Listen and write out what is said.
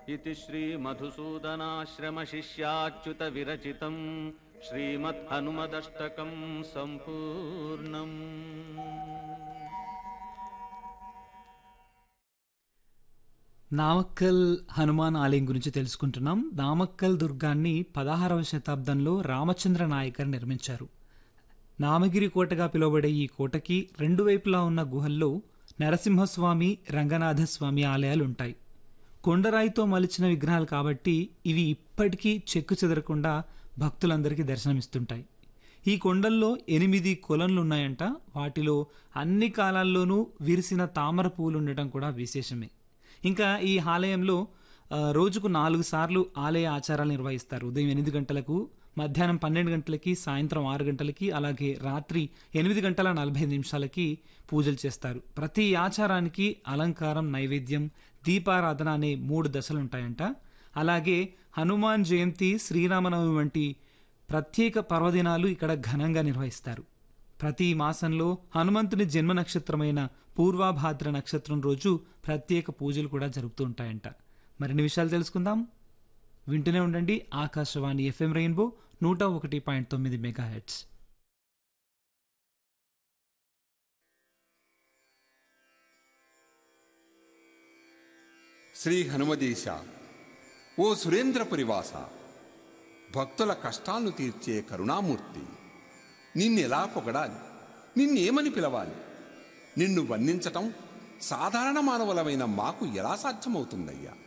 इति श्रीमधुसूदनाश्रमशिष्याच्युतविरचितम् श्रीमद्हनुमदष्टकं सम्पूर्णम् నామక్కల్ హనుమాన్ ఆలయం గురించి తెలుసుకుంటున్నాం నామక్కల్ దుర్గాన్ని పదహారవ శతాబ్దంలో రామచంద్ర నాయకర్ నిర్మించారు నామగిరి కోటగా పిలువబడే ఈ కోటకి రెండు వైపులా ఉన్న గుహల్లో నరసింహస్వామి రంగనాథస్వామి ఆలయాలు ఉంటాయి కొండరాయితో మలిచిన విగ్రహాలు కాబట్టి ఇవి ఇప్పటికీ చెక్కు చెదరకుండా భక్తులందరికీ దర్శనమిస్తుంటాయి ఈ కొండల్లో ఎనిమిది కొలన్లు ఉన్నాయంట వాటిలో అన్ని కాలాల్లోనూ విరిసిన తామర పువ్వులు ఉండటం కూడా విశేషమే ఇంకా ఈ ఆలయంలో ఆ, రోజుకు నాలుగు సార్లు ఆలయ ఆచారాలు నిర్వహిస్తారు ఉదయం ఎనిమిది గంటలకు మధ్యాహ్నం పన్నెండు గంటలకి సాయంత్రం ఆరు గంటలకి అలాగే రాత్రి ఎనిమిది గంటల నలభై ఐదు నిమిషాలకి పూజలు చేస్తారు ప్రతి ఆచారానికి అలంకారం నైవేద్యం దీపారాధన అనే మూడు దశలు ఉంటాయంట అలాగే హనుమాన్ జయంతి శ్రీరామనవమి వంటి ప్రత్యేక పర్వదినాలు ఇక్కడ ఘనంగా నిర్వహిస్తారు ప్రతి మాసంలో హనుమంతుని జన్మ నక్షత్రమైన పూర్వాభాద్ర నక్షత్రం రోజు ప్రత్యేక పూజలు కూడా జరుపుతూ ఉంటాయంట మరిన్ని విషయాలు తెలుసుకుందాం వింటూనే ఉండండి ఆకాశవాణి ఎఫ్ఎం రెయిన్బో నూట ఒకటి పాయింట్ తొమ్మిది మెగా హెడ్స్ శ్రీ హనుమదేశ ఓ సురేంద్రపురి వాస భక్తుల కష్టాలను తీర్చే కరుణామూర్తి నిన్నెలా పొగడాలి నిన్నేమని పిలవాలి నిన్ను వర్ణించటం సాధారణ మానవులమైన మాకు ఎలా సాధ్యమవుతుందయ్యా